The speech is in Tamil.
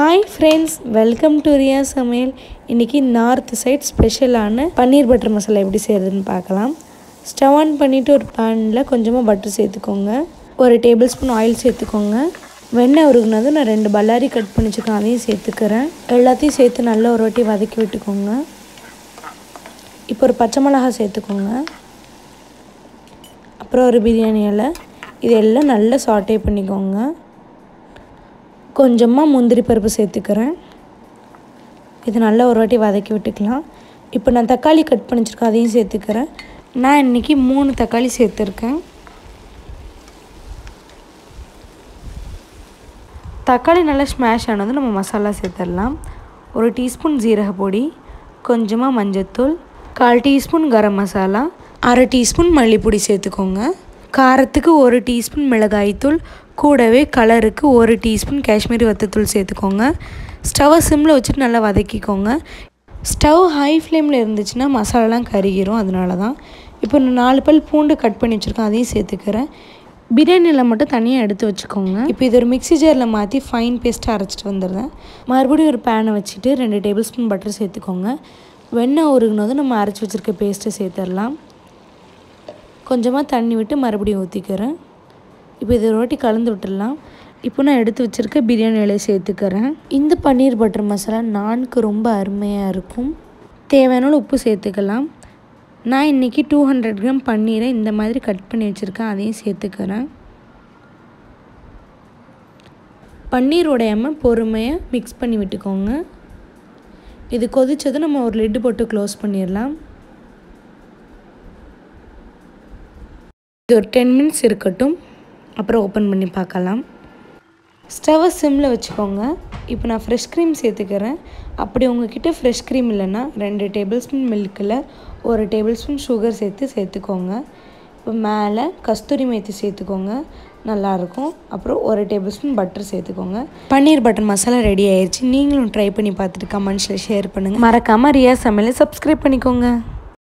hi friends welcome to Riya Samayal இன்றைக்கி நார்த் சைட் ஸ்பெஷலான பன்னீர் பட்டர் மசாலா எப்படி செய்கிறதுன்னு பார்க்கலாம் ஸ்டவ் ஆன் பண்ணிவிட்டு ஒரு பேனில் கொஞ்சமாக பட்டர் சேர்த்துக்கோங்க ஒரு டேபிள் ஸ்பூன் ஆயில் சேர்த்துக்கோங்க வெண்ணெய் உருகுனதும் நான் ரெண்டு பல்லாரி கட் பண்ணி வச்சுருக்கேன் அதையும் சேர்த்துக்கிறேன் எல்லாத்தையும் சேர்த்து நல்லா ஒரு வாட்டி வதக்கி விட்டுக்கோங்க இப்போ ஒரு பச்சை மிளகா சேர்த்துக்கோங்க அப்புறம் ஒரு பிரியாணி இலை இது எல்லாம் நல்லா சாட்டே பண்ணிக்கோங்க கொஞ்சமாக முந்திரி பருப்பு சேர்த்துக்கிறேன் இது நல்லா ஒரு வாட்டி வதக்கி விட்டுக்கலாம் இப்போ நான் தக்காளி கட் பண்ணி வச்சுருக்கேன் அதையும் சேர்த்துக்கிறேன் நான் இன்றைக்கி மூணு தக்காளி சேர்த்துருக்கேன் தக்காளி நல்லா ஸ்மாஷ் ஆனதும் நம்ம மசாலா சேர்த்துடலாம் ஒரு டீஸ்பூன் ஜீரக பொடி கொஞ்சமாக மஞ்சத்தூள் கால் டீஸ்பூன் கரம் மசாலா அரை டீஸ்பூன் மல்லிப்பொடி சேர்த்துக்கோங்க காரத்துக்கு ஒரு டீஸ்பூன் மிளகாய்த்தூள் கூடவே கலருக்கு ஒரு டீஸ்பூன் காஷ்மீரி வத்தத்தூள் சேர்த்துக்கோங்க ஸ்டவ்வை சிம்மில் வச்சுட்டு நல்லா வதக்கிக்கோங்க ஸ்டவ் ஹை ஃப்ளேமில் இருந்துச்சுன்னா மசாலாலாம் கருகிரும் அதனால தான் இப்போ நான் நாலு பல் பூண்டு கட் பண்ணி வச்சுருக்கேன் அதையும் சேர்த்துக்கிறேன் பிரியாணியில் மட்டும் தனியாக எடுத்து வச்சுக்கோங்க இப்போ இது ஒரு மிக்ஸி ஜாரில் மாற்றி ஃபைன் பேஸ்ட்டாக அரைச்சிட்டு வந்துடுறேன் மறுபடியும் ஒரு பேனை வச்சுட்டு ரெண்டு டேபிள் ஸ்பூன் பட்டர் சேர்த்துக்கோங்க வெண்ணெய் உருகுனதும் நம்ம அரைச்சி வச்சுருக்க பேஸ்ட்டை சேர்த்துடலாம் கொஞ்சமாக தண்ணி விட்டு மறுபடியும் ஊற்றிக்கிறேன் இப்போ இது ஒரு வாட்டி கலந்து விட்டுடலாம் இப்போ நான் எடுத்து வச்சுருக்க பிரியாணி இலையை சேர்த்துக்கிறேன் இந்த பன்னீர் பட்டர் மசாலா நானுக்கு ரொம்ப அருமையாக இருக்கும் தேவையான உப்பு சேர்த்துக்கலாம் நான் இன்றைக்கி டூ ஹண்ட்ரட் கிராம் பன்னீரை இந்த மாதிரி கட் பண்ணி வச்சுருக்கேன் அதையும் சேர்த்துக்கிறேன் பன்னீர் உடையாமல் பொறுமையாக மிக்ஸ் பண்ணி விட்டுக்கோங்க இது கொதித்ததும் நம்ம ஒரு லிட்டு போட்டு க்ளோஸ் பண்ணிடலாம் இது ஒரு டென் மினிட்ஸ் இருக்கட்டும் அப்புறம் ஓப்பன் பண்ணி பார்க்கலாம் ஸ்டவ்வை சிம்மில் வச்சுக்கோங்க இப்போ நான் ஃப்ரெஷ் க்ரீம் சேர்த்துக்கிறேன் அப்படி உங்ககிட்ட ஃப்ரெஷ் க்ரீம் இல்லைன்னா ரெண்டு டேபிள் ஸ்பூன் மில்கில் ஒரு டேபிள் ஸ்பூன் சுகர் சேர்த்து சேர்த்துக்கோங்க இப்போ மேலே கஸ்தூரி மேத்தி சேர்த்துக்கோங்க நல்லாயிருக்கும் அப்புறம் ஒரு டேபிள் ஸ்பூன் பட்டர் சேர்த்துக்கோங்க பன்னீர் பட்டர் மசாலா ரெடி ஆயிடுச்சு நீங்களும் ட்ரை பண்ணி பார்த்துட்டு கமெண்ட்ஸில் ஷேர் பண்ணுங்கள் மறக்காமல் ரியா சமையலை சப்ஸ்கிரைப் பண்ணிக்கோங்க